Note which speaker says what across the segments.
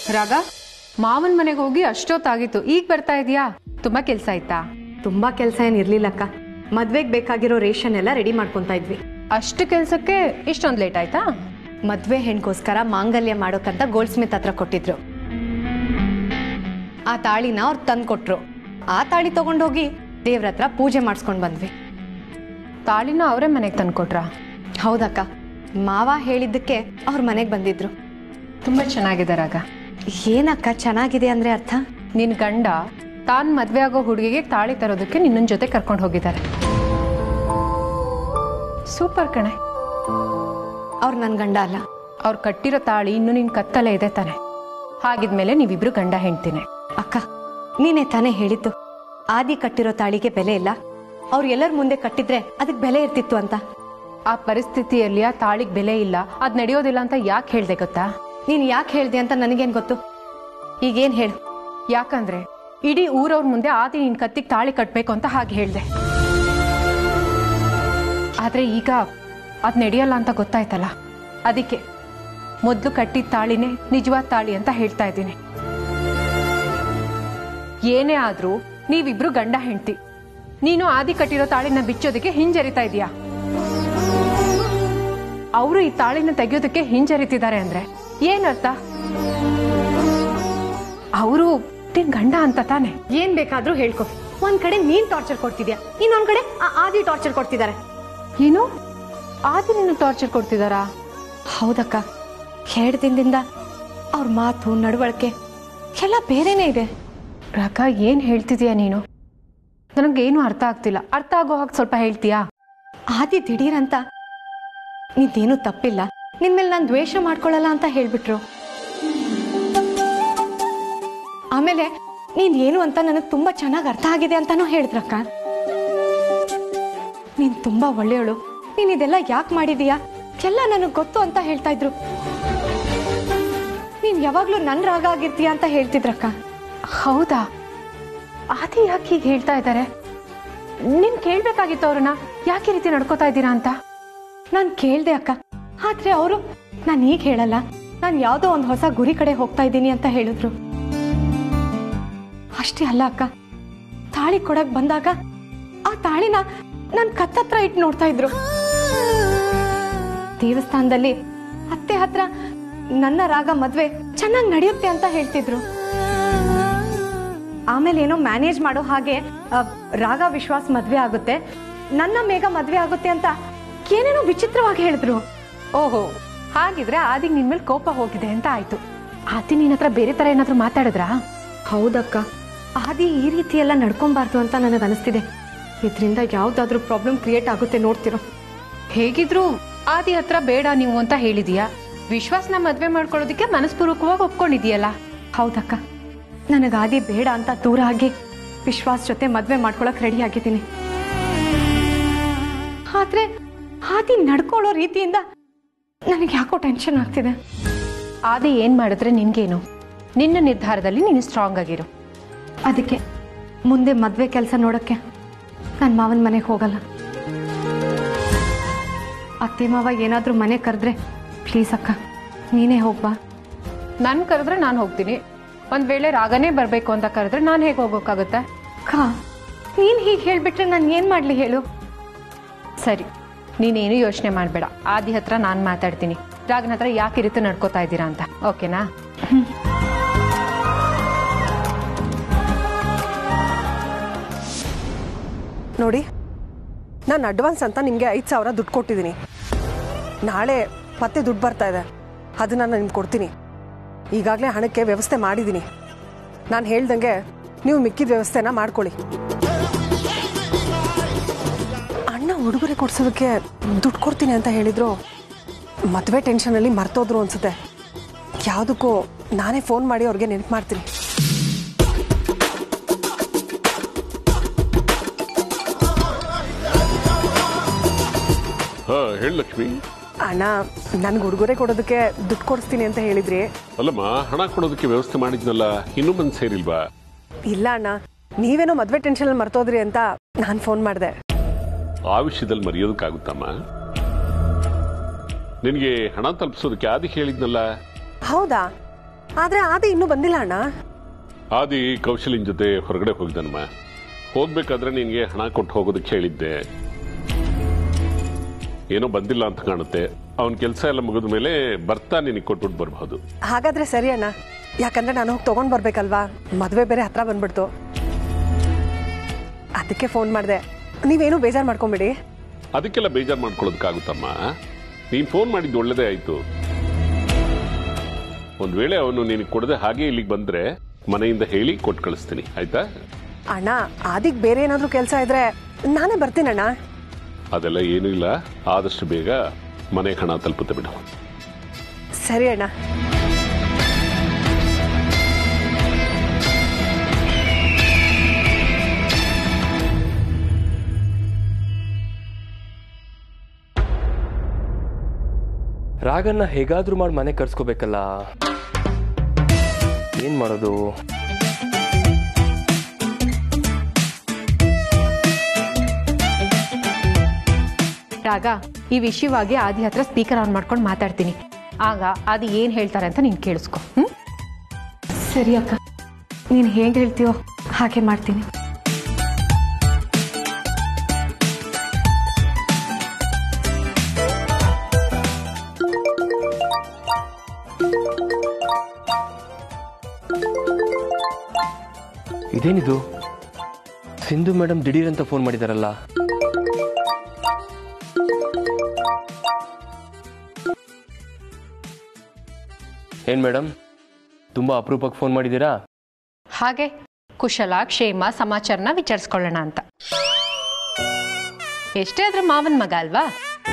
Speaker 1: ರಾಗ ಮಾವನ್ ಮನೆಗೆ ಹೋಗಿ ಅಷ್ಟೊತ್ತಾಗಿತ್ತು ಈಗ ಬರ್ತಾ ಇದೀಯಾ ತುಂಬಾ ಕೆಲ್ಸ ಆಯ್ತಾ
Speaker 2: ತುಂಬಾ ಕೆಲಸ ಏನು ಇರ್ಲಿಲ್ಲಕ್ಕ ಮದ್ವೆಗೆ ಬೇಕಾಗಿರೋ ರೇಷನ್ ಎಲ್ಲ ರೆಡಿ ಮಾಡ್ಕೊಂತಾ ಇದ್ವಿ
Speaker 1: ಅಷ್ಟು ಕೆಲ್ಸಕ್ಕೆ ಇಷ್ಟೊಂದು ಲೇಟ್ ಆಯ್ತಾ
Speaker 2: ಮದ್ವೆ ಹೆಣ್ಗೋಸ್ಕರ ಮಾಂಗಲ್ಯ ಮಾಡೋಕಂತ ಗೋಲ್ಡ್ ಸ್ಮಿತ್ ಹತ್ರ ಕೊಟ್ಟಿದ್ರು ಆ ತಾಳಿನ ಅವ್ರು ತಂದು ಕೊಟ್ರು ಆ ತಾಳಿ ತಗೊಂಡೋಗಿ ದೇವ್ರ ಹತ್ರ ಪೂಜೆ ಮಾಡಿಸ್ಕೊಂಡು ಬಂದ್ವಿ
Speaker 1: ತಾಳಿನ ಅವರೇ ಮನೆಗೆ ತಂದ್ಕೊಟ್ರಾ
Speaker 2: ಹೌದಕ್ಕ ಮಾವ ಹೇಳಿದ್ದಕ್ಕೆ ಅವ್ರ ಮನೆಗೆ ಬಂದಿದ್ರು
Speaker 1: ತುಂಬಾ ಚೆನ್ನಾಗಿದೆ ರಾಗ
Speaker 2: ಏನಕ್ಕ ಚೆನ್ನಾಗಿದೆ ಅಂದ್ರೆ ಅರ್ಥ
Speaker 1: ನಿನ್ ಗಂಡ ತಾನ್ ಮದ್ವೆ ಆಗೋ ಹುಡುಗಿಗೆ ತಾಳಿ ತರೋದಕ್ಕೆ ನಿನ್ನ ಜೊತೆ ಕರ್ಕೊಂಡು ಹೋಗಿದ್ದಾರೆ ಸೂಪರ್ ಕಣೆ
Speaker 2: ಅವ್ರು ನನ್ನ ಗಂಡ ಅಲ್ಲ
Speaker 1: ಅವ್ರು ಕಟ್ಟಿರೋ ತಾಳಿ ಇನ್ನು ನಿನ್ ಕತ್ತಲೇ ಇದೆ ತಾನೆ ಹಾಗಿದ್ಮೇಲೆ ನೀವಿಬ್ರು ಗಂಡ ಹೆಂಡ್ತೀನಿ
Speaker 2: ಅಕ್ಕ ನೀನೇ ತಾನೇ ಹೇಳಿದ್ದು ಆದಿ ಕಟ್ಟಿರೋ ತಾಳಿಗೆ ಬೆಲೆ ಇಲ್ಲ ಅವ್ರು ಎಲ್ಲರ ಮುಂದೆ ಕಟ್ಟಿದ್ರೆ ಅದಕ್ಕೆ ಬೆಲೆ ಇರ್ತಿತ್ತು ಅಂತ
Speaker 1: ಆ ಪರಿಸ್ಥಿತಿಯಲ್ಲಿ ಆ ತಾಳಿಗೆ ಬೆಲೆ ಇಲ್ಲ ಅದ್ ನಡೆಯೋದಿಲ್ಲ ಅಂತ ಯಾಕೆ ಹೇಳ್ದೆ ಗೊತ್ತಾ
Speaker 2: ನೀನು ಯಾಕೆ ಹೇಳ್ದೆ ಅಂತ ನನಗೇನು ಗೊತ್ತು ಈಗೇನು ಹೇಳು
Speaker 1: ಯಾಕಂದ್ರೆ ಇಡೀ ಊರವ್ರ ಮುಂದೆ ಆದಿ ನಿನ್ ಕತ್ತಿಗೆ ತಾಳಿ ಕಟ್ಬೇಕು ಅಂತ ಹಾಗೆ ಹೇಳ್ದೆ ಆದ್ರೆ ಈಗ ಅದ್ ನಡೆಯಲ್ಲ ಅಂತ ಗೊತ್ತಾಯ್ತಲ್ಲ ಅದಕ್ಕೆ ಮೊದ್ಲು ಕಟ್ಟಿದ ತಾಳಿನೇ ನಿಜವಾದ ತಾಳಿ ಅಂತ ಹೇಳ್ತಾ ಇದ್ದೀನಿ ಏನೇ ಆದ್ರೂ ನೀವಿಬ್ರು ಗಂಡ ಹೆಂಡ್ತಿ ನೀನು ಆದಿ ಕಟ್ಟಿರೋ ತಾಳಿನ ಬಿಚ್ಚೋದಕ್ಕೆ ಹಿಂಜರಿತಾ ಇದೀಯಾ ಅವರು ಈ ತಾಳಿನ ತೆಗೆಯೋದಕ್ಕೆ ಹಿಂಜರಿತಿದ್ದಾರೆ ಅಂದ್ರೆ ಏನರ್ಥ ಅವರು ನಿನ್ ಗಂಡ ಅಂತ ತಾನೆ
Speaker 2: ಏನ್ ಬೇಕಾದ್ರೂ ಹೇಳ್ಕೊ ಒಂದ್ ಕಡೆ ನೀನ್ ಟಾರ್ಚರ್ ಕೊಡ್ತಿದ್ಯಾ ಇನ್ನೊಂದ್ ಕಡೆ ಆ ಆದಿ ಟಾರ್ಚರ್ ಕೊಡ್ತಿದ್ದಾರೆ
Speaker 1: ಏನು ಆದಿ ನಿನ್ನ ಟಾರ್ಚರ್ ಕೊಡ್ತಿದಾರಾ
Speaker 2: ಹೌದಕ್ಕ ಎರಡು ದಿನದಿಂದ ಅವ್ರ ಮಾತು ನಡವಳಿಕೆ ಎಲ್ಲ ಬೇರೆನೇ ಇದೆ
Speaker 1: ರಾಕ ಏನ್ ಹೇಳ್ತಿದೀಯ ನೀನು ನನಗೇನು ಅರ್ಥ ಆಗ್ತಿಲ್ಲ ಅರ್ಥ ಆಗೋ ಹಾಗೆ ಸ್ವಲ್ಪ ಹೇಳ್ತೀಯಾ
Speaker 2: ಆದಿ ದಿಢೀರಂತ ನಿಂದೇನು ತಪ್ಪಿಲ್ಲ ನಿನ್ ಮೇಲೆ ನಾನು ದ್ವೇಷ ಮಾಡ್ಕೊಳ್ಳಲ್ಲ ಅಂತ ಹೇಳ್ಬಿಟ್ರು ಆಮೇಲೆ ನೀನ್ ಏನು ಅಂತ ನನಗೆ ತುಂಬಾ ಚೆನ್ನಾಗಿ ಅರ್ಥ ಆಗಿದೆ ಅಂತಾನೂ ಹೇಳಿದ್ರಕ್ಕ ನೀನ್ ತುಂಬಾ ಒಳ್ಳೆಯವಳು ನೀನ್ ಇದೆಲ್ಲ ಯಾಕೆ ಮಾಡಿದೀಯಾ ಎಲ್ಲ ನನಗೆ ಗೊತ್ತು ಅಂತ ಹೇಳ್ತಾ ಇದ್ರು ನೀನ್ ಯಾವಾಗ್ಲೂ ನನ್ ರಾಗ ಆಗಿರ್ತೀಯ ಅಂತ ಹೇಳ್ತಿದ್ರಕ್ಕ
Speaker 1: ಹೌದಾ ಆದಿ ಯಾಕೆ ಹೀಗೆ ಹೇಳ್ತಾ ಇದ್ದಾರೆ ನಿನ್ ಕೇಳ್ಬೇಕಾಗಿತ್ತು ಅವ್ರನ್ನ ಯಾಕೆ ಈ ರೀತಿ ನಡ್ಕೋತಾ ಇದ್ದೀರಾ ಅಂತ
Speaker 2: ನಾನು ಕೇಳ್ದೆ ಅಕ್ಕ ಆದ್ರೆ ಅವರು ನಾನು ಈಗ ಹೇಳಲ್ಲ ನಾನು ಯಾವುದೋ ಒಂದು ಹೊಸ ಗುರಿ ಕಡೆ ಹೋಗ್ತಾ ಇದ್ದೀನಿ ಅಂತ ಹೇಳಿದ್ರು ಅಷ್ಟೇ ಅಲ್ಲ ಅಕ್ಕ ತಾಳಿ ಕೊಡಕ್ ಬಂದಾಗ ಆ ತಾಳಿನ ನನ್ ಕತ್ತತ್ರ ಇಟ್ಟು ನೋಡ್ತಾ ಇದ್ರು ದೇವಸ್ಥಾನದಲ್ಲಿ ಅತ್ತೆ ಹತ್ರ ನನ್ನ ರಾಗ ಮದ್ವೆ ಚೆನ್ನಾಗಿ ನಡೆಯುತ್ತೆ ಅಂತ ಹೇಳ್ತಿದ್ರು ಆಮೇಲೆ ಏನೋ ಮ್ಯಾನೇಜ್ ಮಾಡೋ ಹಾಗೆ ಆ, ರಾಗ ವಿಶ್ವಾಸ್ ಮದ್ವೆ ಆಗುತ್ತೆ ನನ್ನ ಮೇಘ ಮದ್ವೆ ಆಗುತ್ತೆ ಅಂತ ಏನೇನೋ ವಿಚಿತ್ರವಾಗಿ ಹೇಳಿದ್ರು
Speaker 1: ಓಹೋ ಹಾಗಿದ್ರೆ ಆದಿಗ್ ನಿನ್ ಮೇಲೆ ಕೋಪ ಹೋಗಿದೆ ಅಂತ ಆಯ್ತು ಆದಿ ನಿನ್ ಹತ್ರ ಬೇರೆ ತರ ಏನಾದ್ರೂ ಮಾತಾಡಿದ್ರಾ
Speaker 2: ಹೌದಕ್ಕ ಆದಿ ಈ ರೀತಿ ಎಲ್ಲ ನಡ್ಕೊಬಾರ್ದು ಅಂತ ನನಗೆ ಅನಿಸ್ತಿದೆ ಇದರಿಂದ ಯಾವ್ದಾದ್ರೂ ಪ್ರಾಬ್ಲಮ್ ಕ್ರಿಯೇಟ್ ಆಗುತ್ತೆ ನೋಡ್ತಿರೋ
Speaker 1: ಹೇಗಿದ್ರು ಆದಿ ಹತ್ರ ಬೇಡ ನೀವು ಅಂತ ಹೇಳಿದೀಯಾ ವಿಶ್ವಾಸ್ನ ಮದ್ವೆ ಮಾಡ್ಕೊಳ್ಳೋದಕ್ಕೆ ಮನಸ್ಪೂರ್ವಕವಾಗಿ ಒಪ್ಕೊಂಡಿದೀಯಲ್ಲ
Speaker 2: ಹೌದಕ್ಕ ನನಗೆ ಆದಿ ಬೇಡ ಅಂತ ದೂರ ಆಗಿ ವಿಶ್ವಾಸ್ ಜೊತೆ ಮದ್ವೆ ಮಾಡ್ಕೊಳಕ್ ರೆಡಿ ಆಗಿದ್ದೀನಿ ಆದ್ರೆ ಆದಿ ನಡ್ಕೊಳ್ಳೋ ರೀತಿಯಿಂದ ನನಗೆ ಯಾಕೋ ಟೆನ್ಷನ್ ಆಗ್ತಿದೆ
Speaker 1: ಆದಿ ಏನ್ ಮಾಡಿದ್ರೆ ನಿನ್ಗೇನು ನಿನ್ನ ನಿರ್ಧಾರದಲ್ಲಿ ನೀನು ಸ್ಟ್ರಾಂಗ್ ಆಗಿರು
Speaker 2: ಅದಕ್ಕೆ ಮುಂದೆ ಮದ್ವೆ ಕೆಲಸ ನೋಡಕ್ಕೆ ನನ್ನ ಮಾವನ ಮನೆಗೆ ಹೋಗಲ್ಲ ಅತ್ತೆ ಮಾವ ಏನಾದ್ರೂ ಮನೆ ಕರೆದ್ರೆ ಪ್ಲೀಸ್ ಅಕ್ಕ ನೀನೇ ಹೋಗ್ಬಾ
Speaker 1: ನನ್ ಕರೆದ್ರೆ ನಾನು ಹೋಗ್ತೀನಿ ಒಂದ್ ವೇಳೆ ರಾಗನೇ ಬರ್ಬೇಕು ಅಂತ ಕರೆದ್ರೆ ನಾನು ಹೇಗೆ ಹೋಗೋಕ್ಕಾಗುತ್ತೆ
Speaker 2: ಅಕ್ಕ ನೀನ್ ಹೀಗೆ ಹೇಳ್ಬಿಟ್ರೆ ನಾನು ಏನ್ ಮಾಡ್ಲಿ ಹೇಳು
Speaker 1: ಸರಿ ನೀನೇನು ಯೋಚನೆ ಮಾಡಬೇಡ ಆದಿ ಹತ್ರ ನಾನು ಮಾತಾಡ್ತೀನಿ ರಾಗನ ಹತ್ರ ಯಾಕೆ ಈ ರೀತಿ ನಡ್ಕೋತಾ ಇದ್ದೀರಾ ಅಂತ ಓಕೆನಾ
Speaker 3: ನೋಡಿ ನಾನು ಅಡ್ವಾನ್ಸ್ ಅಂತ ನಿಮಗೆ ಐದು ಸಾವಿರ ದುಡ್ಡು ಕೊಟ್ಟಿದ್ದೀನಿ ನಾಳೆ ಮತ್ತೆ ದುಡ್ಡು ಬರ್ತಾ ಇದೆ ಅದನ್ನು ನಾನು ನಿಮ್ಗೆ ಕೊಡ್ತೀನಿ ಈಗಾಗಲೇ ಹಣಕ್ಕೆ ವ್ಯವಸ್ಥೆ ಮಾಡಿದ್ದೀನಿ ನಾನು ಹೇಳ್ದಂಗೆ ನೀವು ಮಿಕ್ಕಿದ ವ್ಯವಸ್ಥೆನ ಮಾಡ್ಕೊಳ್ಳಿ ಅಣ್ಣ ಉಡುಗೊರೆ ಕೊಡ್ಸೋದಕ್ಕೆ ದುಡ್ಡು ಕೊಡ್ತೀನಿ ಅಂತ ಹೇಳಿದ್ರು ಮದುವೆ ಟೆನ್ಷನಲ್ಲಿ ಮರ್ತೋದ್ರು ಅನ್ಸುತ್ತೆ ಯಾವುದಕ್ಕೂ ನಾನೇ ಫೋನ್ ಮಾಡಿ ಅವ್ರಿಗೆ ನೆನಪು ಮಾಡ್ತೀನಿ
Speaker 4: ಹಾ ಹೇಳಿ ಲಕ್ಷ್ಮಿ
Speaker 3: ಅಣ್ಣ ನನ್ಗೆ ಉಡುಗೊರೆ ಕೊಡೋದಕ್ಕೆ ದುಡ್ಡು ಕೊಡಿಸ್ತೀನಿ ಅಂತ ಹೇಳಿದ್ರಿ
Speaker 4: ಅಲ್ಲಮ್ಮ ಹಣ ಕೊಡೋದಕ್ಕೆ ವ್ಯವಸ್ಥೆ ಮಾಡಿದ್ನಲ್ಲ ಇನ್ನೂ ಬಂದು ಸೇರಿಲ್ವಾ
Speaker 3: ಇಲ್ಲ ಅಣ್ಣ ನೀವೇನೋ ಮದ್ವೆ ಟೆನ್ಷನ್ ಮರ್ತೋದ್ರಿ ಅಂತ ನಾನು ಫೋನ್ ಮಾಡಿದೆ
Speaker 4: ಆ ವಿಷಯದಲ್ಲಿ ಮರೆಯೋದಕ್ಕಾಗುತ್ತಮ್ಮ ನಿನಗೆ ಹಣ ತಲುಪಿಸೋದಕ್ಕೆ ಆದಿ ಹೇಳಿದ್ನಲ್ಲ
Speaker 3: ಹೌದಾ ಆದ್ರೆ ಆದಿ ಇನ್ನೂ ಬಂದಿಲ್ಲ ಅಣ್ಣ
Speaker 4: ಆದಿ ಕೌಶಲಿನ್ ಜೊತೆ ಹೊರಗಡೆ ಹೋಗಿದ್ದಾನಮ್ಮ ಹೋಗ್ಬೇಕಾದ್ರೆ ನಿನಗೆ ಹಣ ಕೊಟ್ಟು ಹೋಗೋದಕ್ಕೆ ಹೇಳಿದ್ದೆ ಏನೋ ಬಂದಿಲ್ಲ ಅಂತ ಕಾಣುತ್ತೆ ಅವನ ಕೆಲಸ ಎಲ್ಲ ಮುಗಿದ ಮೇಲೆ ಬರ್ತಾ ನಿನಗೆ ಕೊಟ್ಬಿಟ್ಟು ಬರಬಹುದು
Speaker 3: ಹಾಗಾದ್ರೆ ಸರಿ ಅಣ್ಣ ಯಾಕಂದ್ರೆ ನಾನು ಹೋಗಿ ತಗೊಂಡ್ ಬರ್ಬೇಕಲ್ವಾ ಮದ್ವೆ ಬೇರೆ ಹತ್ರ ಬಂದ್ಬಿಡ್ತು ಅದಕ್ಕೆ ಫೋನ್ ಮಾಡಿದೆ ನೀವೇನು ಬೇಜಾರು ಮಾಡ್ಕೊಂಬಿಡಿ
Speaker 4: ಅದಕ್ಕೆಲ್ಲ ಬೇಜಾರು ಮಾಡ್ಕೊಳ್ಳೋದಕ್ಕಾಗುತ್ತಮ್ಮ ನೀನು ಫೋನ್ ಮಾಡಿದ್ದು ಒಳ್ಳೇದೇ ಆಯ್ತು ಒಂದ್ ವೇಳೆ ಅವನು ನಿನಗೆ ಕೊಡದೆ ಹಾಗೆ ಇಲ್ಲಿಗೆ ಬಂದ್ರೆ ಮನೆಯಿಂದ ಹೇಳಿ ಕೊಟ್ಟು ಕಳಿಸ್ತೀನಿ ಆಯ್ತಾ
Speaker 3: ಅಣ್ಣ ಆದಿಗ್ ಬೇರೆ ಏನಾದ್ರೂ ಕೆಲಸ ಇದ್ರೆ ನಾನೇ ಬರ್ತೀನಣ್ಣ
Speaker 4: ಅದೆಲ್ಲ ಏನೂ ಇಲ್ಲ ಆದಷ್ಟು ಬೇಗ ಮನೆ ಹಣ ತಲುಪುತ್ತೆ ಬಿಡು
Speaker 3: ಸರಿ ಅಣ್ಣ
Speaker 5: ರಾಗನ್ನ ಹೇಗಾದ್ರೂ ಮಾಡಿ ಮನೆ ಕರ್ಸ್ಕೋಬೇಕಲ್ಲ ಏನ್ ಮಾಡೋದು
Speaker 1: ರಾಗ ಈ ವಿಷಯವಾಗಿ ಆದಿ ಹತ್ರ ಸ್ಪೀಕರ್ ಆನ್ ಮಾಡ್ಕೊಂಡು ಮಾತಾಡ್ತೀನಿ ಆಗ ಆದಿ ಏನು ಹೇಳ್ತಾರೆ ಅಂತ ನೀನು ಕೇಳಿಸ್ಕೊ ಹ್ಞೂ
Speaker 2: ಸರಿ ಅಕ್ಕ ನೀನು ಹೇಗೆ ಹೇಳ್ತೀಯೋ ಹಾಗೆ ಮಾಡ್ತೀನಿ
Speaker 5: ಇದೇನಿದು ಸಿಂಧು ಮೇಡಮ್ ದಿಢೀರ್ ಅಂತ ಫೋನ್ ಮಾಡಿದಾರಲ್ಲ ಏನ್ ಮೇಡಮ್ ತುಂಬಾ ಅಪರೂಪಕ್ಕೆ ಫೋನ್ ಮಾಡಿದ್ದೀರಾ
Speaker 1: ಹಾಗೆ ಕುಶಲ ಕ್ಷೇಮ ಸಮಾಚಾರನ ವಿಚಾರಿಸ್ಕೊಳ್ಳೋಣ ಅಂತ ಎಷ್ಟೇ ಆದ್ರೂ ಮಾವನ್ ಮಗ ಅಲ್ವಾ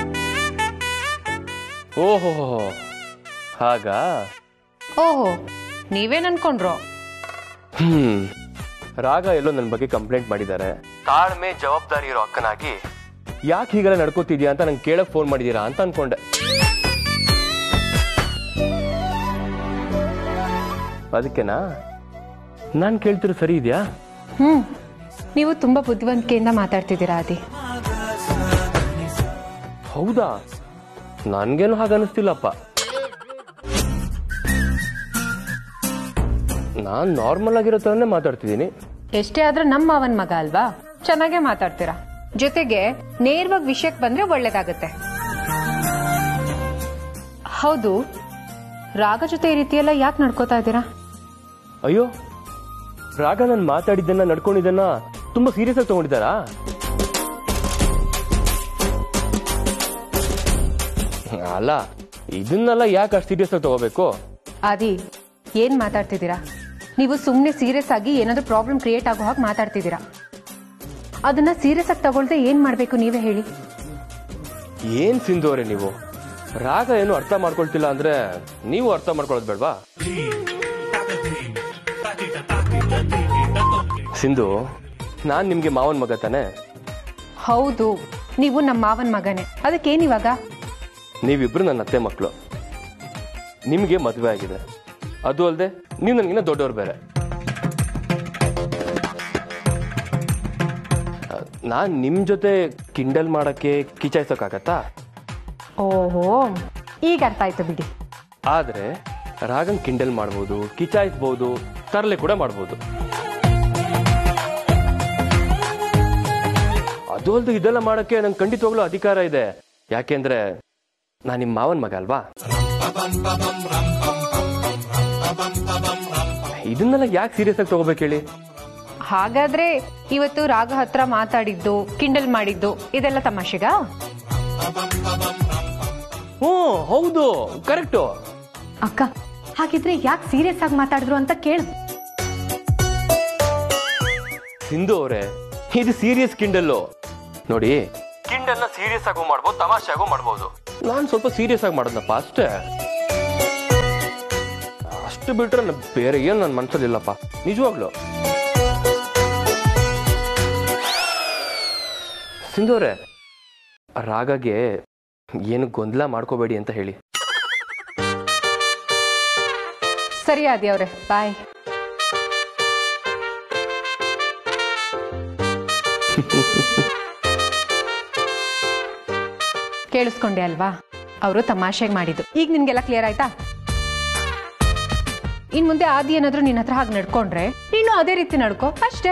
Speaker 5: ಓಹೋ ಹಾಗಾ
Speaker 1: ಓಹೋ ನೀವೇನ್ ಅನ್ಕೊಂಡ್ರು
Speaker 5: ಹ್ಮ್ ರಾಗ ಎಲ್ಲೋ ನನ್ನ ಬಗ್ಗೆ ಕಂಪ್ಲೇಂಟ್ ಮಾಡಿದ್ದಾರೆ ತಾಳ್ಮೆ ಜವಾಬ್ದಾರಿ ಇರೋ ಅಕ್ಕನಾಗಿ ಯಾಕೆ ಹೀಗೆಲ್ಲ ನಡ್ಕೋತಿದ್ಯಾ ಅಂತ ನಂಗೆ ಕೇಳಕ್ ಫೋನ್ ಮಾಡಿದೀರಾ ಅಂತ ಅನ್ಕೊಂಡೆ ಅದಕ್ಕೆನಾ ನಾನು ಕೇಳ್ತಿರೋ ಸರಿ ಇದೆಯಾ
Speaker 1: ಹ್ಮ್ ನೀವು ತುಂಬಾ ಬುದ್ಧಿವಂತಿಕೆಯಿಂದ ಮಾತಾಡ್ತಿದ್ದೀರಾ ಆದಿ
Speaker 5: ಹೌದಾ ನನ್ಗೇನು ಹಾಗನ್ನಿಸ್ತಿಲ್ಲಪ್ಪ ನಾನ್ ನಾರ್ಮಲ್ ಆಗಿರೋ ಥರನೇ ಮಾತಾಡ್ತಿದ್ದೀನಿ
Speaker 1: ಎಷ್ಟೇ ಆದ್ರೂ ನಮ್ಮ ಮಾವನ್ ಮಗ ಅಲ್ವಾ ಚೆನ್ನಾಗೇ ಮಾತಾಡ್ತೀರಾ ಜೊತೆಗೆ ನೇರವಾಗಿ ವಿಷಯಕ್ಕೆ ಬಂದ್ರೆ ಒಳ್ಳೇದಾಗತ್ತೆ ಹೌದು ರಾಗ ಜೊತೆ ಈ ರೀತಿಯೆಲ್ಲ ಯಾಕೆ ನಡ್ಕೋತಾ ಇದ್ದೀರಾ
Speaker 5: ಅಯ್ಯೋ ರಾಗ ನಾನು ಮಾತಾಡಿದ್ದನ್ನ ನಡ್ಕೊಂಡಿದ್ದನ್ನ ತುಂಬಾ ಸೀರಿಯಸ್ ಆಗಿ ತಗೊಂಡಿದ್ದಾರಾ ಅಲ್ಲ ಇದನ್ನೆಲ್ಲ ಯಾಕೆ ಅಷ್ಟು ಸೀರಿಯಸ್ ಆಗಿ ತಗೋಬೇಕು
Speaker 1: ಆದಿ ಏನ್ ಮಾತಾಡ್ತಿದ್ದೀರಾ ನೀವು ಸುಮ್ಮನೆ ಸೀರಿಯಸ್ ಆಗಿ ಏನಾದ್ರೂ ಪ್ರಾಬ್ಲಮ್ ಕ್ರಿಯೇಟ್ ಆಗೋ ಹಾಗೆ ಮಾತಾಡ್ತಿದ್ದೀರಾ ಅದನ್ನ ಸೀರಿಯಸ್ ಆಗಿ ತಗೊಳ್ದೆ ಏನ್ ಮಾಡ್ಬೇಕು ನೀವೇ ಹೇಳಿ
Speaker 5: ಏನ್ ಸಿಂಧುವರೆ ನೀವು ರಾಗ ಏನು ಅರ್ಥ ಮಾಡ್ಕೊಳ್ತಿಲ್ಲ ಅಂದ್ರೆ ನೀವು ಅರ್ಥ ಮಾಡ್ಕೊಳ್ಳೋದು ಬೇಡ್ವಾ ಸಿಂಧು ನಾನ್ ನಿಮ್ಗೆ ಮಾವನ್ ಮಗ ತಾನೆ
Speaker 1: ಹೌದು ನೀವು ನಮ್ಮ ಮಾವನ್ ಮಗನೇ ಅದಕ್ಕೇನ್ ಇವಾಗ
Speaker 5: ನೀವಿಬ್ರು ನನ್ನ ಅತ್ತೆ ಮಕ್ಕಳು ನಿಮ್ಗೆ ಮದುವೆ ಆಗಿದೆ ಅದು ಅಲ್ಲದೆ ನೀವು ನನಗಿನ್ನ ದೊಡ್ಡವ್ರು ಬೇರೆ ನಾನ್ ನಿಮ್ ಜೊತೆ ಕಿಂಡಲ್ ಮಾಡಕ್ಕೆ ಕಿಚಾಯಿಸೋಕ್ಕಾಗತ್ತಾ
Speaker 1: ಓಹೋ ಈಗ ಅರ್ಥ ಆಯ್ತು ಬಿಡಿ
Speaker 5: ಆದ್ರೆ ರಾಗನ್ ಕಿಂಡಲ್ ಮಾಡ್ಬೋದು ಕಿಚಾಯಿಸ್ಬೋದು ತರಲೆ ಕೂಡ ಮಾಡ್ಬೋದು ಅದು ಅಲ್ದು ಇದೆಲ್ಲ ಮಾಡಕ್ಕೆ ನಂಗೆ ಖಂಡಿತವಾಗ್ಲೂ ಅಧಿಕಾರ ಇದೆ ಯಾಕೆಂದ್ರೆ ನಾನ್ ನಿಮ್ ಮಾವನ್ ಮಗ ಅಲ್ವಾ ಇದನ್ನೆಲ್ಲ ಯಾಕೆ ಸೀರಿಯಸ್ ಆಗಿ ತಗೋಬೇಕು ಹೇಳಿ
Speaker 1: ಹಾಗಾದ್ರೆ ಇವತ್ತು ರಾಗ ಹತ್ರ ಮಾತಾಡಿದ್ದು ಕಿಂಡಲ್ ಮಾಡಿದ್ದು ಇದೆಲ್ಲ ತಮಾಷೆಗಾ
Speaker 5: ಹ್ಞೂ ಹೌದು ಕರೆಕ್ಟು
Speaker 2: ಅಕ್ಕ ಹಾಗಿದ್ರೆ ಯಾಕೆ ಸೀರಿಯಸ್ ಆಗಿ ಮಾತಾಡಿದ್ರು ಅಂತ ಕೇಳು
Speaker 5: ಸಿಂಧು ಅವರೇ ಇದು ಸೀರಿಯಸ್ ಕಿಂಡಲ್ಲು ನೋಡಿ ಕಿಂಡಲ್ನ ಸೀರಿಯಸ್ ಆಗೋ ಮಾಡ್ಬೋದು ತಮಾಷೆ ಆಗೋ ಮಾಡ್ಬೋದು ನಾನು ಸ್ವಲ್ಪ ಸೀರಿಯಸ್ ಆಗಿ ಮಾಡೋದಪ್ಪ ಅಷ್ಟೇ ಅಷ್ಟು ಬಿಟ್ರೆ ನ- ಬೇರೆ ಏನು ನನ್ನ ಮನ್ಸಲ್ಲಿಲ್ಲಪ್ಪ ನಿಜವಾಗ್ಲು ಸಿಂಧು ಅವರೇ ರಾಗಗೆ ಏನು ಗೊಂದಲ ಮಾಡ್ಕೋಬೇಡಿ ಅಂತ ಹೇಳಿ
Speaker 1: ಸರಿ ಆದಿ ಅವ್ರೆ ಬಾಯ್ ಕೇಳಿಸ್ಕೊಂಡೆ ಅಲ್ವಾ ಅವರು ತಮಾಷೆಗೆ ಮಾಡಿದ್ದು ಈಗ ನಿಮ್ಗೆಲ್ಲ ಕ್ಲಿಯರ್ ಆಯ್ತಾ ಇನ್ ಮುಂದೆ ಆದಿ ಏನಾದ್ರೂ ನಿನ್ನ ಹತ್ರ ಹಾಗೆ ನಡ್ಕೊಂಡ್ರೆ ನೀನು ಅದೇ ರೀತಿ ನಡ್ಕೋ ಅಷ್ಟೇ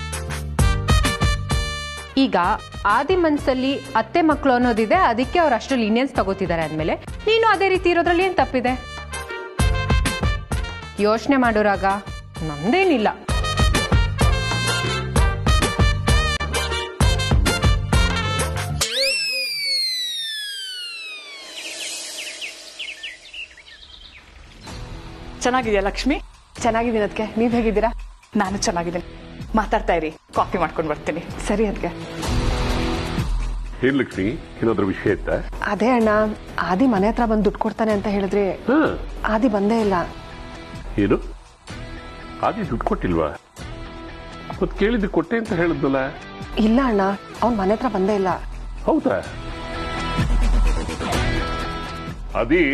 Speaker 1: ಈಗ ಆದಿ ಮನ್ಸಲ್ಲಿ ಅತ್ತೆ ಮಕ್ಕಳು ಅನ್ನೋದಿದೆ ಅದಕ್ಕೆ ಅವ್ರು ಅಷ್ಟು ಲೀನಿಯನ್ಸ್ ತಗೋತಿದ್ದಾರೆ ಅಂದಮೇಲೆ ನೀನು ಅದೇ ರೀತಿ ಇರೋದ್ರಲ್ಲಿ ಏನ್ ತಪ್ಪಿದೆ ಯೋಚನೆ ಮಾಡೋರಾಗ ನಮ್ದೇನಿಲ್ಲ
Speaker 6: ಚೆನ್ನಾಗಿದೆಯಾ ಲಕ್ಷ್ಮಿ
Speaker 3: ಚೆನ್ನಾಗಿದ್ದೀನಿ ಅದಕ್ಕೆ ನೀವು ಹೇಗಿದ್ದೀರಾ
Speaker 6: ನಾನು ಚೆನ್ನಾಗಿದ್ದೀನಿ ಮಾತಾಡ್ತಾ ಇರಿ ಕಾಫಿ ಮಾಡ್ಕೊಂಡು ಬರ್ತೀನಿ
Speaker 3: ಸರಿ ಅದಕ್ಕೆ
Speaker 4: ಏನ್ ಲಕ್ಷ್ಮಿ ಏನಾದ್ರೂ ವಿಷಯ ಇತ್ತ
Speaker 3: ಅದೇ ಅಣ್ಣ ಆದಿ ಮನೆ ಹತ್ರ ಬಂದು ದುಡ್ಡು ಕೊಡ್ತಾನೆ ಅಂತ ಹೇಳಿದ್ರೆ
Speaker 4: ಹಾ
Speaker 3: ಆದಿ ಬಂದೇ ಇಲ್ಲ
Speaker 4: ಏನು ಆದಿ ದುಡ್ಡು ಕೊಟ್ಟಿಲ್ವಾ ಮತ್ ಕೇಳಿದ್ದು ಕೊಟ್ಟೆ ಅಂತ ಹೇಳಿದ್ನಲ್ಲ
Speaker 3: ಇಲ್ಲ ಅಣ್ಣ ಅವ್ನ್ ಮನೆ ಹತ್ರ ಬಂದೇ ಇಲ್ಲ
Speaker 4: ಹೌದಾ ಆದಿ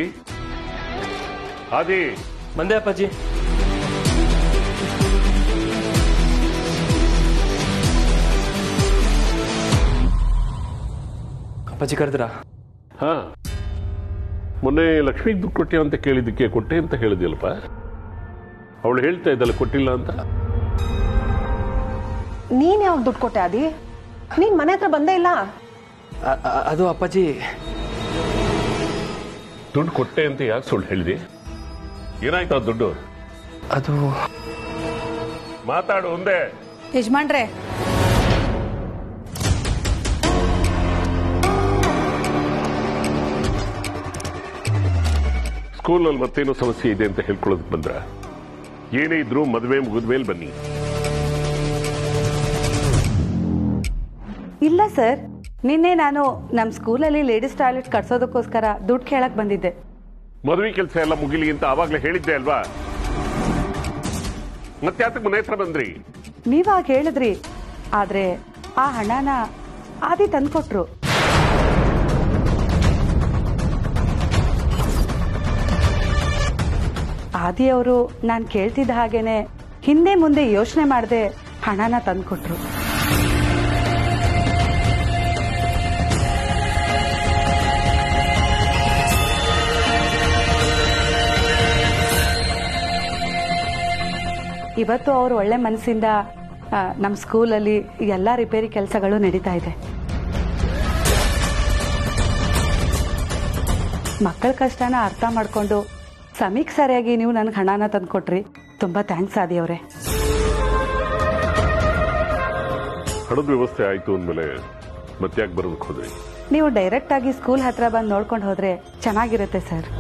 Speaker 4: ಆದಿ
Speaker 5: ಬಂದೆ ಅಪ್ಪಾಜಿ ಅಪ್ಪಾಜಿ ಕರೆದ್ರಾ
Speaker 4: ಹಾ ಮೊನ್ನೆ ಲಕ್ಷ್ಮಿಗೆ ದುಡ್ಡು ಕೊಟ್ಟೆ ಅಂತ ಕೇಳಿದ್ದಕ್ಕೆ ಕೊಟ್ಟೆ ಅಂತ ಹೇಳಿದ್ಯಲ್ಪ ಅವಳು ಹೇಳ್ತಾ ಇದ್ದಲ್ಲ ಕೊಟ್ಟಿಲ್ಲ ಅಂತ
Speaker 3: ನೀನ್ ಯಾವಾಗ ದುಡ್ಡು ಕೊಟ್ಟೆ ಆದಿ ನೀನ್ ಮನೆ ಹತ್ರ ಬಂದೇ ಇಲ್ಲ
Speaker 5: ಅ- ಅ- ಅದು ಅಪ್ಪಾಜಿ
Speaker 4: ದುಡ್ಡು ಕೊಟ್ಟೆ ಅಂತ ಯಾಕೆ ಸುಳ್ಳು ಹೇಳಿದೆ ಏನಾಯ್ತು ಆ ದುಡ್ಡು
Speaker 5: ಅದು
Speaker 4: ಮಾತಾಡು ಒಂದೇ
Speaker 2: ಯಜಮಾನ್ರೆ
Speaker 4: ಸ್ಕೂಲಲ್ಲಿ ಮತ್ತೇನೋ ಸಮಸ್ಯೆ ಇದೆ ಅಂತ ಹೇಳ್ಕೊಳ್ಳೋದಕ್ಕೆ ಬಂದ್ರ ಏನೇ ಇದ್ರು ಮದುವೆ ಮುಗಿದ ಮೇಲೆ ಬನ್ನಿ
Speaker 7: ಇಲ್ಲ ಸರ್ ನಿನ್ನೆ ನಾನು ನಮ್ಮ ಸ್ಕೂಲಲ್ಲಿ ಲೇಡೀಸ್ ಟಾಯ್ಲೆಟ್ ಕಟ್ಸೋದಕ್ಕೋಸ್ಕರ ದುಡ್ಡು ಕೇಳಕ್ ಬಂದಿದ್ದೆ
Speaker 4: ಮದುವೆ ಕೆಲಸ ಎಲ್ಲ ಮುಗಿಲಿ ಅಂತ ಆವಾಗಲೇ ಹೇಳಿದ್ದೆ ಅಲ್ವಾ ಮತ್ತೆ ಯಾತಕ್ಕೆ ಮನೆ ಹತ್ರ ಬಂದ್ರಿ
Speaker 7: ನೀವಾಗ ಹೇಳಿದ್ರಿ ಆದ್ರೆ ಆ ಹಣನ ಆದಿ ತಂದ್ಕೊಟ್ರು ಆದಿ ಅವರು ನಾನು ಕೇಳ್ತಿದ್ದ ಹಾಗೇನೆ ಹಿಂದೆ ಮುಂದೆ ಯೋಚನೆ ಮಾಡದೆ ಹಣನ ತಂದ್ಕೊಟ್ರು ಇವತ್ತು ಅವರು ಒಳ್ಳೆ ಮನಸ್ಸಿಂದ ನಮ್ಮ ಸ್ಕೂಲಲ್ಲಿ ಎಲ್ಲ ರಿಪೇರಿ ಕೆಲಸಗಳು ನಡೀತಾ ಇದೆ ಮಕ್ಕಳ ಕಷ್ಟನ ಅರ್ಥ ಮಾಡಿಕೊಂಡು ಸಮೀಕ್ ಸರಿಯಾಗಿ ನೀವು ನನಗೆ ಹಣನ ತಂದ್ಕೊಟ್ರಿ ತುಂಬ ಥ್ಯಾಂಕ್ಸ್ ಆದಿ ಅವರೇ
Speaker 4: ಹಣದ ವ್ಯವಸ್ಥೆ ಆಯ್ತು ಅಂದ್ಮೇಲೆ ಮತ್ತೆ ಯಾಕೆ ಬರೋದಕ್ಕೆ ಹೋದ್ರಿ
Speaker 7: ನೀವು ಡೈರೆಕ್ಟ್ ಆಗಿ ಸ್ಕೂಲ್ ಹತ್ರ ಬಂದು ನೋಡ್ಕೊಂಡು ಹೋದ್ರೆ ಚೆನ್ನಾಗಿರುತ್ತೆ ಸರ್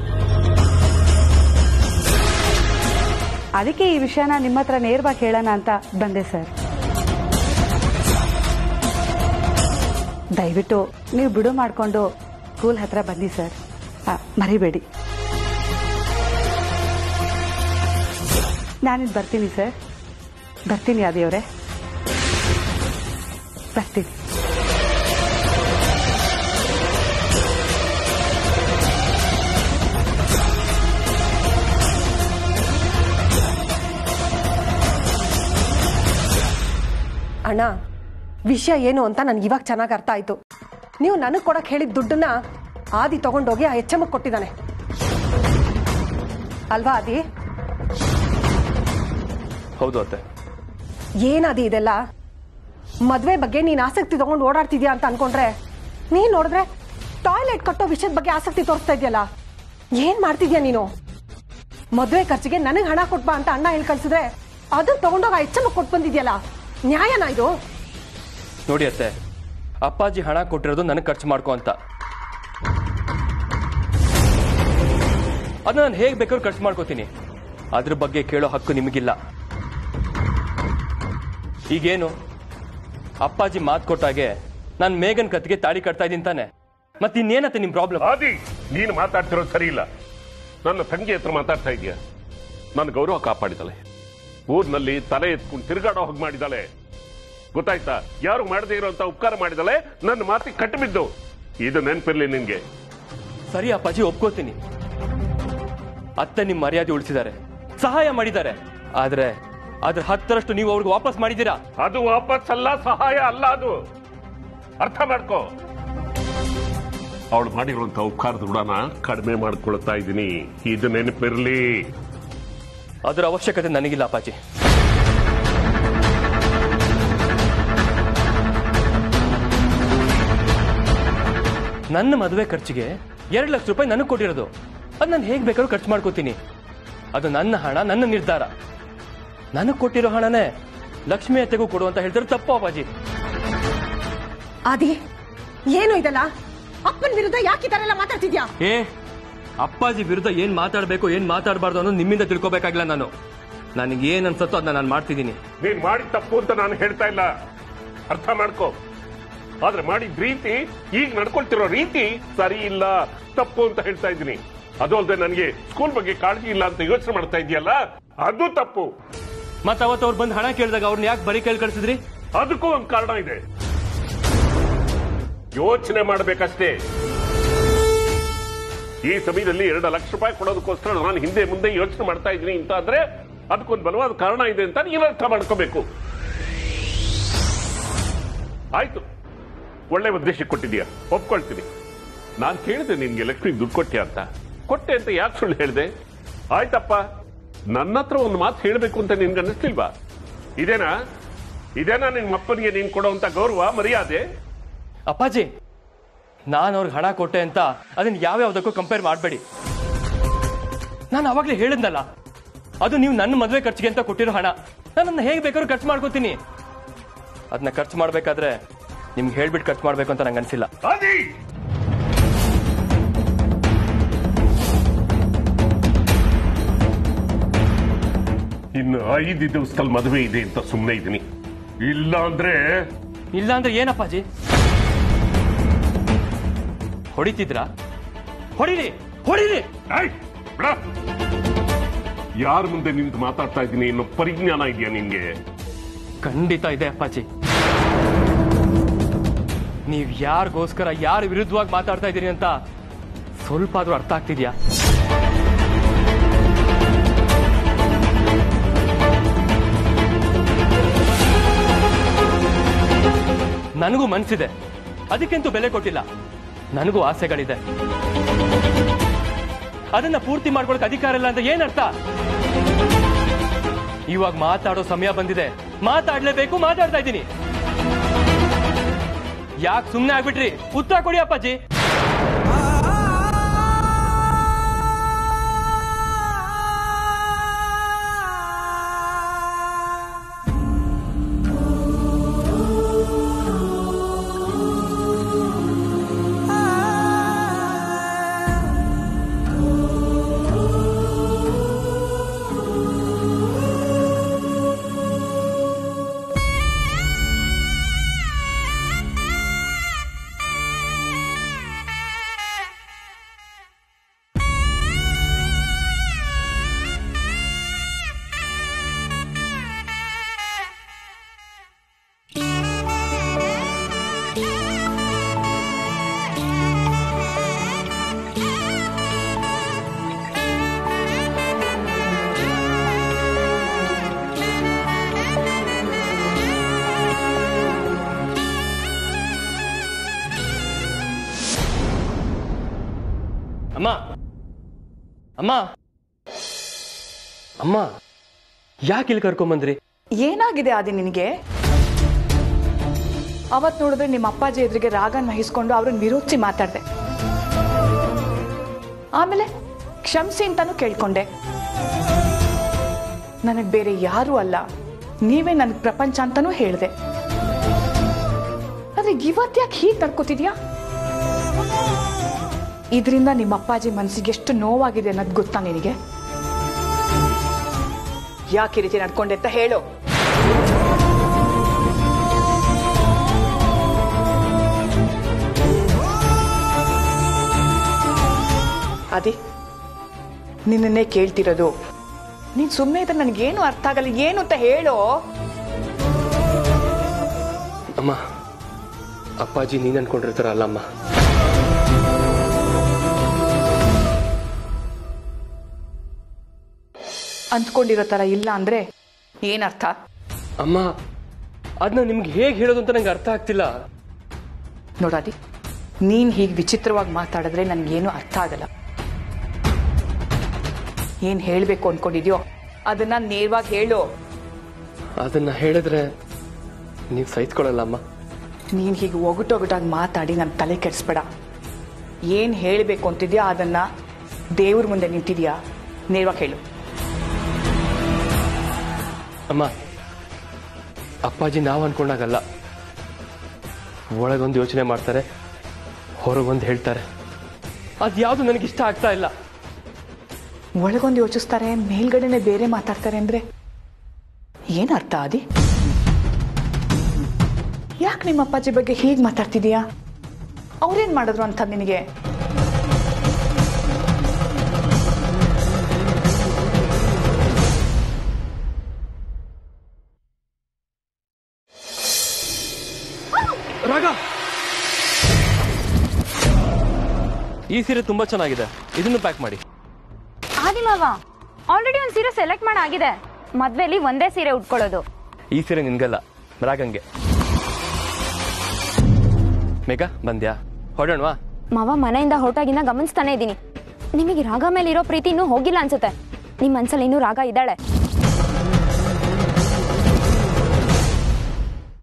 Speaker 7: ಅದಕ್ಕೆ ಈ ವಿಷಯನ ನಿಮ್ಮ ಹತ್ರ ನೇರವಾಗಿ ಹೇಳೋಣ ಅಂತ ಬಂದೆ ಸರ್ ದಯವಿಟ್ಟು ನೀವು ಬಿಡು ಮಾಡಿಕೊಂಡು ಸ್ಕೂಲ್ ಹತ್ರ ಬನ್ನಿ ಸರ್ ಆ, ಮರಿಬೇಡಿ ನಾನಿಲ್ಲಿ ಬರ್ತೀನಿ ಸರ್ ಬರ್ತೀನಿ ಆದಿಯವರೇ ಬರ್ತೀನಿ
Speaker 3: ಅಣ್ಣ ವಿಷಯ ಏನು ಅಂತ ನನ್ಗೆ ಇವಾಗ ಚೆನ್ನಾಗಿ ಅರ್ಥ ಆಯ್ತು ನೀವು ನನಗೆ ಕೊಡಕ್ ಹೇಳಿದ ದುಡ್ಡನ್ನ ಆದಿ ತಗೊಂಡೋಗಿ ಆ ಎಚ್ ಕೊಟ್ಟಿದ್ದಾನೆ ಅಲ್ವಾ ಆದಿ
Speaker 5: ಹೌದು ಅತ್ತೆ
Speaker 3: ಏನಾದಿ ಇದೆಲ್ಲ ಮದ್ವೆ ಬಗ್ಗೆ ನೀನ್ ಆಸಕ್ತಿ ತಗೊಂಡು ಓಡಾಡ್ತಿದ್ಯಾ ಅಂತ ಅನ್ಕೊಂಡ್ರೆ ನೀನ್ ನೋಡಿದ್ರೆ ಟಾಯ್ಲೆಟ್ ಕಟ್ಟೋ ವಿಷಯದ ಬಗ್ಗೆ ಆಸಕ್ತಿ ತೋರಿಸ್ತಾ ಇದೆಯಲ್ಲ ಏನ್ ಮಾಡ್ತಿದ್ಯಾ ನೀನು ಮದ್ವೆ ಖರ್ಚಿಗೆ ನನಗೆ ಹಣ ಕೊಟ್ಬಾ ಅಂತ ಅಣ್ಣ ಹೇಳಿ ಕಳ್ಸಿದ್ರೆ ಅದನ್ನ ತಗೊಂಡೋಗ ಎಚ್ ಕೊಟ್ಟು ಬಂದಿದ್ಯಲ್ಲ ನ್ಯಾಯನಾ ಇದು
Speaker 5: ನೋಡಿ ಅತ್ತೆ ಅಪ್ಪಾಜಿ ಹಣ ಕೊಟ್ಟಿರೋದು ನನಗೆ ಖರ್ಚು ಮಾಡ್ಕೊ ಅಂತ ಅದನ್ನ ನಾನು ಹೇಗೆ ಬೇಕಾದ್ರೂ ಖರ್ಚು ಮಾಡ್ಕೋತೀನಿ ಅದ್ರ ಬಗ್ಗೆ ಕೇಳೋ ಹಕ್ಕು ನಿಮಗಿಲ್ಲ ಈಗೇನು ಅಪ್ಪಾಜಿ ಮಾತು ಕೊಟ್ಟಾಗೆ ನಾನು ಮೇಘನ್ ಕತ್ತಿಗೆ ತಾಳಿ ಕಟ್ತಾ ಇದ್ದೀನಿ ತಾನೆ ಮತ್ತೆ ಇನ್ನೇನತ್ತೆ ನಿಮ್ ಪ್ರಾಬ್ಲಮ್
Speaker 4: ಆದಿ ನೀನು ಮಾತಾಡ್ತಿರೋದು ಸರಿ ಇಲ್ಲ ನನ್ನ ತಂಗಿ ಹತ್ರ ಮಾತಾಡ್ತಾ ಇದೀಯ ನನ್ನ ಗೌರವ ಕಾಪಾಡಿದಾಳೆ ಊರಿನಲ್ಲಿ ತಲೆ ಎತ್ಕೊಂಡು ತಿರುಗಾಡೋ ಹೋಗಿ ಮಾಡಿದಾಳೆ ಗೊತ್ತಾಯ್ತಾ ಯಾರು ಮಾಡದೇ ಇರುವಂತ ಉಪಕಾರ ಮಾಡಿದಾಳೆ ನನ್ನ ಮಾತಿಗೆ ಕಟ್ಟಿಬಿದ್ದು ಇದು ನೆನಪಿರ್ಲಿ ನಿನ್ಗೆ
Speaker 5: ಸರಿ ಅಪ್ಪಾಜಿ ಒಪ್ಕೋತೀನಿ ಅತ್ತೆ ನಿಮ್ ಮರ್ಯಾದೆ ಉಳಿಸಿದ್ದಾರೆ ಸಹಾಯ ಮಾಡಿದ್ದಾರೆ ಆದ್ರೆ ಅದ್ರ ಹತ್ತರಷ್ಟು ನೀವು ಅವ್ರಿಗೆ ವಾಪಸ್ ಮಾಡಿದ್ದೀರಾ
Speaker 4: ಅದು ವಾಪಸ್ ಅಲ್ಲ ಸಹಾಯ ಅಲ್ಲ ಅದು ಅರ್ಥ ಮಾಡ್ಕೋ ಅವಳು ಮಾಡಿರುವಂತ ಉಪಕಾರದ ಋಣನ ಕಡಿಮೆ ಮಾಡ್ಕೊಳ್ತಾ ಇದ್ದೀನಿ ಇದು ನೆನಪಿರ್ಲಿ
Speaker 5: ಅದರ ಅವಶ್ಯಕತೆ ನನಗಿಲ್ಲ ಅಪ್ಪಾಜಿ ನನ್ನ ಮದುವೆ ಖರ್ಚಿಗೆ ಎರಡು ಲಕ್ಷ ರೂಪಾಯಿ ನನಗೆ ಕೊಟ್ಟಿರೋದು ಅದು ನಾನು ಹೇಗೆ ಬೇಕಾದ್ರೂ ಖರ್ಚು ಮಾಡ್ಕೋತೀನಿ ಅದು ನನ್ನ ಹಣ ನನ್ನ ನಿರ್ಧಾರ ನನಗೆ ಕೊಟ್ಟಿರೋ ಹಣನೇ ಲಕ್ಷ್ಮಿ ಅತ್ತೆಗೂ ಕೊಡು ಅಂತ ಹೇಳ್ತಾರೆ ತಪ್ಪು ಅಪ್ಪಾಜಿ
Speaker 3: ಆದಿ ಏನು ಇದಲ್ಲ ಅಪ್ಪನ ವಿರುದ್ಧ ಯಾಕೆ ಈ ಥರ ಎಲ್ಲ ಮಾತಾಡ್ತಿದ್ಯಾ
Speaker 5: ಏ ಅಪ್ಪಾಜಿ ವಿರುದ್ಧ ಏನ್ ಮಾತಾಡಬೇಕು ಏನ್ ಮಾತಾಡಬಾರ್ದು ಅನ್ನೋದು ನಿಮ್ಮಿಂದ ತಿಳ್ಕೊಬೇಕಾಗಿಲ್ಲ ನಾನು ನನಗೆ ಏನ್ ಅನ್ಸತ್ತೋ ಅದನ್ನ ನಾನು ಮಾಡ್ತಿದ್ದೀನಿ
Speaker 4: ನೀನ್ ಮಾಡಿದ ತಪ್ಪು ಅಂತ ನಾನು ಹೇಳ್ತಾ ಇಲ್ಲ ಅರ್ಥ ಮಾಡ್ಕೋ ಆದ್ರೆ ಮಾಡಿದ ರೀತಿ ಈಗ ನಡ್ಕೊಳ್ತಿರೋ ರೀತಿ ಸರಿ ಇಲ್ಲ ತಪ್ಪು ಅಂತ ಹೇಳ್ತಾ ಇದ್ದೀನಿ ಅದು ಅಲ್ಲದೆ ನನಗೆ ಸ್ಕೂಲ್ ಬಗ್ಗೆ ಕಾಳಜಿ ಇಲ್ಲ ಅಂತ ಯೋಚನೆ ಮಾಡ್ತಾ ಇದೆಯಲ್ಲ ಅದು ತಪ್ಪು
Speaker 5: ಮತ್ತೆ ಅವತ್ತು ಅವ್ರು ಬಂದು ಹಣ ಕೇಳಿದಾಗ ಅವ್ರನ್ನ ಯಾಕೆ ಬರೀ ಕೇಳಿ ಕಳ್ಸಿದ್ರಿ
Speaker 4: ಅದಕ್ಕೂ ಒಂದು ಕಾರಣ ಇದೆ ಯೋಚನೆ ಮಾಡಬೇಕಷ್ಟೇ ಈ ಸಮಯದಲ್ಲಿ ಎರಡು ಲಕ್ಷ ರೂಪಾಯಿ ಕೊಡೋದಕ್ಕೋಸ್ಕರ ನಾನು ಹಿಂದೆ ಮುಂದೆ ಯೋಚನೆ ಮಾಡ್ತಾ ಇದ್ದೀನಿ ಅಂತ ಅಂದ್ರೆ ಅದಕ್ಕೊಂದು ಬಲವಾದ ಕಾರಣ ಇದೆ ಅಂತ ನೀನು ಅರ್ಥ ಮಾಡ್ಕೋಬೇಕು ಆಯ್ತು ಒಳ್ಳೆ ಉದ್ದೇಶಕ್ಕೆ ಕೊಟ್ಟಿದ್ಯಾ ಒಪ್ಕೊಳ್ತೀನಿ ನಾನು ಕೇಳಿದೆ ನಿನ್ಗೆ ಲಕ್ಷ್ಮಿ ದುಡ್ಡು ಕೊಟ್ಟೆ ಅಂತ ಕೊಟ್ಟೆ ಅಂತ ಯಾಕೆ ಸುಳ್ಳು ಹೇಳಿದೆ ಆಯ್ತಪ್ಪ ನನ್ನ ಹತ್ರ ಒಂದು ಮಾತು ಹೇಳಬೇಕು ಅಂತ ನಿನ್ಗೆ ಅನ್ನಿಸ್ತಿಲ್ವಾ ಇದೇನಾ ಇದೇನಾ ನಿಮ್ಮ ಅಪ್ಪನಿಗೆ ನೀನು ಕೊಡುವಂತ ಗೌರವ ಮರ್ಯಾದೆ
Speaker 5: ಅಪ್ಪಾಜಿ ನಾನು ಅವ್ರಿಗೆ ಹಣ ಕೊಟ್ಟೆ ಅಂತ ಅದನ್ನ ಯಾವ್ಯಾವ್ದಕ್ಕೂ ಕಂಪೇರ್ ಮಾಡಬೇಡಿ ನಾನು ಅವಾಗಲೇ ಹೇಳಿದ್ನಲ್ಲ ಅದು ನೀವು ನನ್ನ ಮದುವೆ ಖರ್ಚಿಗೆ ಅಂತ ಕೊಟ್ಟಿರೋ ಹಣ ನಾನು ಹೇಗೆ ಬೇಕಾದ್ರೂ ಖರ್ಚು ಮಾಡ್ಕೋತೀನಿ ಅದನ್ನ ಖರ್ಚು ಮಾಡಬೇಕಾದ್ರೆ ನಿಮ್ಗೆ ಹೇಳ್ಬಿಟ್ಟು ಖರ್ಚು ಮಾಡಬೇಕು ಅಂತ ನಂಗೆ ಅನ್ಸಿಲ್ಲ
Speaker 4: ಆದಿ ಇನ್ನು ಐದು ದಿವಸದಲ್ಲಿ ಮದುವೆ ಇದೆ ಅಂತ ಸುಮ್ಮನೆ ಇದ್ದೀನಿ ಇಲ್ಲ ಅಂದ್ರೆ
Speaker 5: ಇಲ್ಲ ಅಂದ್ರೆ ಏನಪ್ಪಾಜಿ ಹೊಡಿತಿದ್ರಾ ಹೊಡಿಲಿ ಹೊಡಿಲಿ
Speaker 4: ಏಯ್, ಬಿಡ. ಯಾರ ಮುಂದೆ ನಿಂತು ಮಾತಾಡ್ತಾ ಇದ್ದೀನಿ ಅನ್ನೋ ಪರಿಜ್ಞಾನ ಇದೆಯಾ ನಿನ್ಗೆ
Speaker 5: ಖಂಡಿತ ಇದೆ ಅಪ್ಪಾಜಿ ನೀವ್ ಯಾರಿಗೋಸ್ಕರ ಯಾರ ವಿರುದ್ಧವಾಗಿ ಮಾತಾಡ್ತಾ ಇದ್ದೀರಿ ಅಂತ ಸ್ವಲ್ಪ ಆದ್ರೂ ಅರ್ಥ ಆಗ್ತಿದ್ಯಾ ನನಗೂ ಮನ್ಸಿದೆ ಅದಕ್ಕೆಂತೂ ಬೆಲೆ ಕೊಟ್ಟಿಲ್ಲ ನನಗೂ ಆಸೆಗಳಿದೆ ಅದನ್ನ ಪೂರ್ತಿ ಮಾಡ್ಕೊಳಕ್ ಅಧಿಕಾರ ಇಲ್ಲ ಅಂತ ಏನರ್ಥ ಇವಾಗ ಮಾತಾಡೋ ಸಮಯ ಬಂದಿದೆ ಮಾತಾಡ್ಲೇಬೇಕು ಮಾತಾಡ್ತಾ ಇದ್ದೀನಿ ಯಾಕೆ ಸುಮ್ಮನೆ ಆಗ್ಬಿಟ್ರಿ ಉತ್ತರ ಕೊಡಿ ಅಪ್ಪಾಜಿ ಅಮ್ಮ ಅಮ್ಮ ಅಮ್ಮ ಯಾಕೆ ಇಲ್ಲಿ ಕರ್ಕೊಂಬಂದ್ರಿ
Speaker 6: ಏನಾಗಿದೆ ಆದಿ ನಿನಗೆ ಅವತ್ ನೋಡಿದ್ರೆ ನಿಮ್ಮ ಅಪ್ಪಾಜಿ ಎದುರಿಗೆ ರಾಗನ್ ವಹಿಸ್ಕೊಂಡು ಅವ್ರನ್ನ ವಿರೋಧಿಸಿ ಮಾತಾಡ್ದೆ ಆಮೇಲೆ ಕ್ಷಮಿಸಿ ಅಂತಾನು ಕೇಳ್ಕೊಂಡೆ ನನಗೆ ಬೇರೆ ಯಾರೂ ಅಲ್ಲ ನೀವೇ ನನಗೆ ಪ್ರಪಂಚ ಅಂತಾನೂ ಹೇಳಿದೆ ಆದ್ರೆ ಇವತ್ತ್ಯಾಕೆ ಹೀಗೆ ನಡ್ಕೋತಿದ್ಯಾ ಇದರಿಂದ ನಿಮ್ಮ ಅಪ್ಪಾಜಿ ಮನಸ್ಸಿಗೆ ಎಷ್ಟು ನೋವಾಗಿದೆ ಅನ್ನೋದು ಗೊತ್ತಾ ನಿನಗೆ ಯಾಕೆ ಈ ರೀತಿ ನಡ್ಕೊಂಡೆ ಅಂತ ಹೇಳು ಅದಿ ನಿನ್ನನ್ನೇ ಕೇಳ್ತಿರೋದು ನೀನ್ ಸುಮ್ಮನೆ ಇದ್ರೆ ನನಗೇನು ಅರ್ಥ ಆಗಲ್ಲ ಏನು ಅಂತ ಹೇಳು
Speaker 5: ಅಮ್ಮ ಅಪ್ಪಾಜಿ ನೀನ್ ಅನ್ಕೊಂಡಿರ್ತಾರಲ್ಲ ಅಮ್ಮ
Speaker 6: ಅಂದ್ಕೊಂಡಿರೋ ತರ ಇಲ್ಲ ಅಂದ್ರೆ ಏನರ್ಥ
Speaker 5: ಅಮ್ಮ ಅದನ್ನ ನಿಮ್ಗೆ ಹೇಗೆ ಹೇಳೋದು ಅಂತ ನಂಗೆ ಅರ್ಥ ಆಗ್ತಿಲ್ಲ
Speaker 6: ನೋಡಾದಿ ನೀನ್ ಹೀಗೆ ವಿಚಿತ್ರವಾಗಿ ಮಾತಾಡಿದ್ರೆ ನನ್ಗೇನು ಅರ್ಥ ಆಗಲ್ಲ ಏನ್ ಹೇಳ್ಬೇಕು ಅನ್ಕೊಂಡಿದ್ಯೋ ಅದನ್ನ ನೇರವಾಗಿ ಹೇಳು
Speaker 5: ಅದನ್ನ ಹೇಳಿದ್ರೆ ನೀವು ಸಹಿಸ್ಕೊಳಲ್ಲ ಅಮ್ಮ
Speaker 6: ನೀನ್ ಹೀಗೆ ಒಗಟೊಗಟಾಗಿ ಮಾತಾಡಿ ನನ್ನ ತಲೆ ಕೆಡಿಸ್ಬೇಡ ಏನ್ ಹೇಳಬೇಕು ಅಂತಿದ್ಯಾ ಅದನ್ನ ದೇವ್ರ ಮುಂದೆ ನಿಂತಿದ್ಯಾ ನೇರವಾಗಿ ಹೇಳು
Speaker 5: ಅಮ್ಮ ಅಪ್ಪಾಜಿ ನಾವು ಅನ್ಕೊಂಡಾಗಲ್ಲ ಒಳಗೊಂದು ಯೋಚನೆ ಮಾಡ್ತಾರೆ ಹೊರಗೊಂದು ಹೇಳ್ತಾರೆ ಅದ್ಯಾವುದು ನನಗೆ ಇಷ್ಟ ಆಗ್ತಾ ಇಲ್ಲ
Speaker 6: ಒಳಗೊಂದು ಯೋಚಿಸ್ತಾರೆ ಮೇಲ್ಗಡೆನೆ ಬೇರೆ ಮಾತಾಡ್ತಾರೆ ಅಂದ್ರೆ ಏನ್ ಅರ್ಥ ಆದಿ ಯಾಕೆ ನಿಮ್ಮ ಅಪ್ಪಾಜಿ ಬಗ್ಗೆ ಹೀಗೆ ಮಾತಾಡ್ತಿದೀಯಾ ಅವ್ರೇನ್ ಮಾಡಿದ್ರು ಅಂತ ನಿನಗೆ
Speaker 5: ರಾಗ ಈ ಸೀರೆ ತುಂಬಾ ಚೆನ್ನಾಗಿದೆ ಇದನ್ನು ಪ್ಯಾಕ್ ಮಾಡಿ
Speaker 8: ಆದಿಮಾವ ಆಲ್ರೆಡಿ ಒಂದು ಸೀರೆ ಸೆಲೆಕ್ಟ್ ಮಾಡಾಗಿದೆ ಮದ್ವೆಲಿ ಒಂದೇ ಸೀರೆ ಉಟ್ಕೊಳ್ಳೋದು
Speaker 5: ಈ ಸೀರೆ ನಿನ್ಗಲ್ಲ ರಾಗಂಗೆ ಮೇಘ ಬಂದ್ಯಾ ಹೊಡೋಣವಾ
Speaker 8: ಮಾವ ಮನೆಯಿಂದ ಹೊರಟಾಗಿಂದ ಗಮನಿಸ್ತಾನೆ ಇದ್ದೀನಿ ನಿಮಗೆ ರಾಗ ಮೇಲೆ ಇರೋ ಪ್ರೀತಿ ಇನ್ನೂ ಹೋಗಿಲ್ಲ ಅನ್ಸುತ್ತೆ ನಿಮ್ಮ ಮನ್ಸಲ್ಲಿ ಇನ್ನೂ ರಾಗ ಇದ್ದಾಳೆ